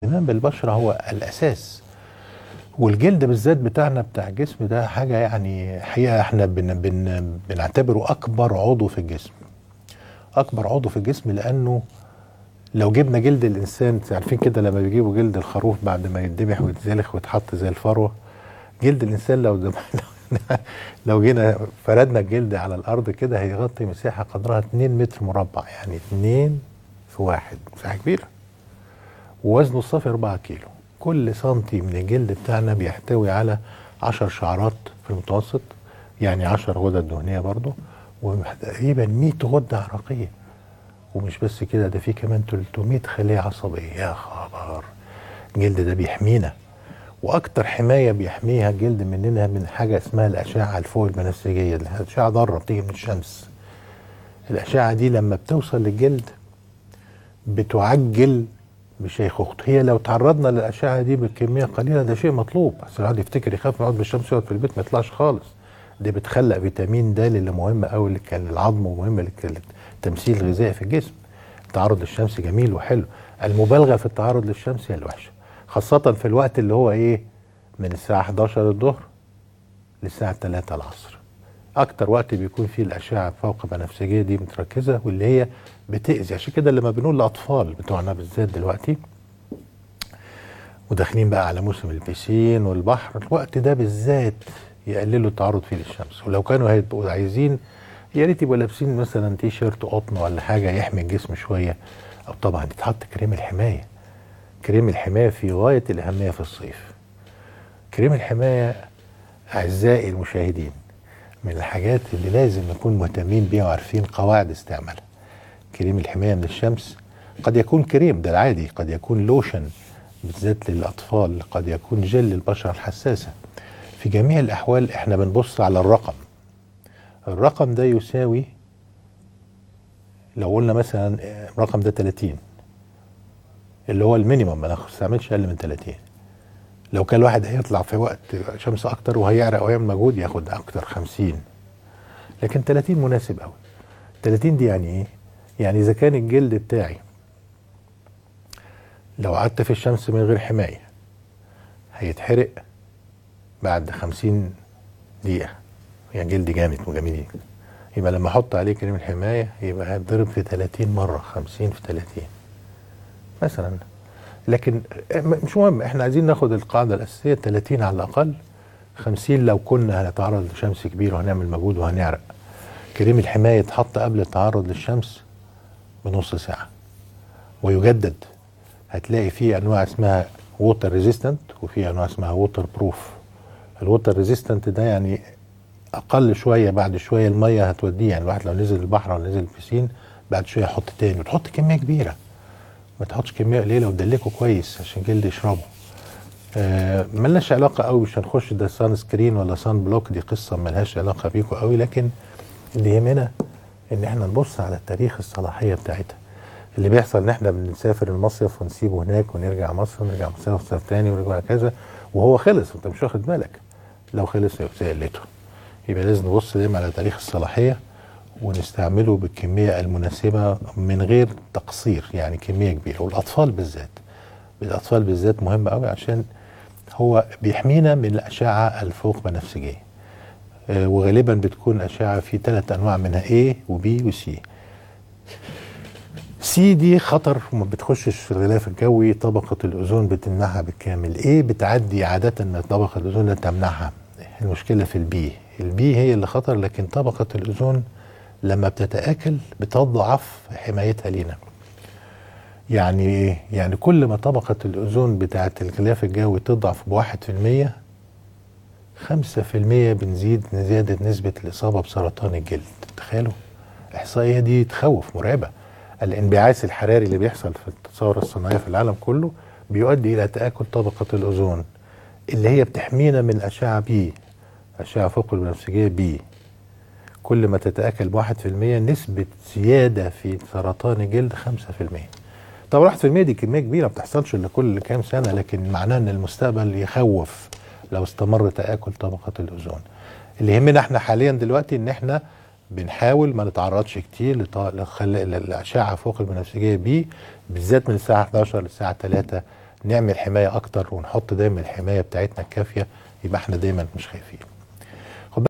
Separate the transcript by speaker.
Speaker 1: الاهتمام بالبشرة هو الأساس والجلد بالذات بتاعنا بتاع الجسم ده حاجة يعني حقيقة احنا بن بن بنعتبره أكبر عضو في الجسم أكبر عضو في الجسم لأنه لو جبنا جلد الإنسان عارفين كده لما بيجيبوا جلد الخروف بعد ما يتذبح ويتزلخ ويتحط زي الفروة جلد الإنسان لو دم لو جينا فردنا الجلد على الأرض كده هيغطي مساحة قدرها 2 متر مربع يعني 2 في واحد مساحة كبيرة ووزنه الصافي 4 كيلو كل سنتي من الجلد بتاعنا بيحتوي على 10 شعرات في المتوسط يعني 10 غدد دهنيه برضه وتقريبا 100 غده عرقيه ومش بس كده ده في كمان 300 خليه عصبيه يا خبر الجلد ده بيحمينا واكتر حمايه بيحميها الجلد مننا من حاجه اسمها الاشعه الفوق البنفسجيه الاشعه ضاره بتيجي من الشمس الاشعه دي لما بتوصل للجلد بتعجل بشيخوخته هي لو تعرضنا للاشعه دي بكميه قليله ده شيء مطلوب بس الواحد يفتكر يخاف يقعد بالشمس يقعد في البيت ما يطلعش خالص دي بتخلق فيتامين د اللي مهم قوي للعظم ومهم للتمثيل الغذائي في الجسم التعرض للشمس جميل وحلو المبالغه في التعرض للشمس هي الوحشه خاصه في الوقت اللي هو ايه من الساعه 11 الظهر للساعه 3 العصر اكتر وقت بيكون فيه الاشعه فوق بنفسجيه دي متركزه واللي هي بتاذي عشان كده لما بنقول للاطفال بتوعنا بالذات دلوقتي وداخلين بقى على موسم البسين والبحر الوقت ده بالذات يقللوا التعرض فيه للشمس ولو كانوا هيبقوا عايزين يا ريت يبقوا لابسين مثلا تي شيرت قطن ولا حاجه يحمي الجسم شويه او طبعا يتحط كريم الحمايه كريم الحمايه في غايه الاهميه في الصيف كريم الحمايه اعزائي المشاهدين من الحاجات اللي لازم نكون مهتمين بيها وعارفين قواعد استعمالها كريم الحمايه من الشمس قد يكون كريم ده العادي قد يكون لوشن بالذات للاطفال قد يكون جل للبشره الحساسه في جميع الاحوال احنا بنبص على الرقم الرقم ده يساوي لو قلنا مثلا الرقم ده 30 اللي هو المينيمم ما نستعملش اقل من 30 لو كان الواحد هيطلع في وقت شمس اكتر وهيعرق ويعمل مجهود ياخد اكتر 50 لكن 30 مناسب قوي 30 دي يعني ايه يعني اذا كان الجلد بتاعي لو قعدت في الشمس من غير حمايه هيتحرق بعد 50 دقيقه يعني جلد جامد وجميل يبقى لما احط عليه كريم الحمايه يبقى هيتضرب في 30 مره 50 في 30 مثلا لكن مش مهم احنا عايزين ناخد القاعده الاساسيه 30 على الاقل 50 لو كنا هنتعرض لشمس كبيره وهنعمل مجهود وهنعرق كريم الحمايه يتحط قبل التعرض للشمس بنص ساعه ويجدد هتلاقي فيه انواع اسمها ووتر ريزيستنت وفي انواع اسمها ووتر بروف الووتر ريزيستنت ده يعني اقل شويه بعد شويه الميه هتوديه يعني الواحد لو نزل البحر او نزل البسين بعد شويه يحط تاني وتحط كميه كبيره ما تحطش كميه قليله وتدلكه كويس عشان الجلد يشربه آه ملناش علاقه قوي مش هنخش ده سان سكرين ولا سان بلوك دي قصه ملهاش علاقه بيكم قوي لكن اللي يهمنا ان احنا نبص على تاريخ الصلاحيه بتاعتها اللي بيحصل ان احنا بنسافر المصيف ونسيبه هناك ونرجع مصر ونرجع مصيف تاني ونرجع كذا وهو خلص انت مش واخد بالك لو خلص زي قلته يبقى لازم نبص دايما على تاريخ الصلاحيه ونستعمله بالكميه المناسبه من غير تقصير يعني كميه كبيره والاطفال بالذات الاطفال بالذات مهم قوي عشان هو بيحمينا من الاشعه الفوق بنفسجيه آه وغالبا بتكون اشعه في ثلاث انواع منها A وB وسي سي دي خطر وما بتخشش في الغلاف الجوي طبقة الأوزون بتمنعها بالكامل ايه بتعدي عادة من طبقة الأوزون اللي تمنعها المشكلة في البي البي هي اللي خطر لكن طبقة الأوزون لما بتتآكل بتضعف حمايتها لينا يعني ايه؟ يعني كل ما طبقة الأوزون بتاعة الغلاف الجوي تضعف بواحد في المية خمسة في المية بنزيد زيادة نسبة الإصابة بسرطان الجلد تخيلوا الإحصائية دي تخوف مرعبة الانبعاث الحراري اللي بيحصل في الثورة الصناعية في العالم كله بيؤدي إلى تآكل طبقة الأوزون اللي هي بتحمينا من أشعة بي أشعة فوق البنفسجية بي كل ما تتآكل بواحد في المية نسبة زيادة في سرطان الجلد خمسة في المية طبعا واحد في المية دي كمية كبيرة ما بتحصلش إلا كل كام سنة لكن معناه إن المستقبل يخوف لو استمر تآكل طبقة الأوزون اللي يهمنا احنا حاليا دلوقتي إن احنا بنحاول ما نتعرضش كتير للأشعة فوق البنفسجية بي بالذات من الساعة 11 للساعة 3 نعمل حمايه اكتر ونحط دايما الحمايه بتاعتنا الكافيه يبقى احنا دايما مش خايفين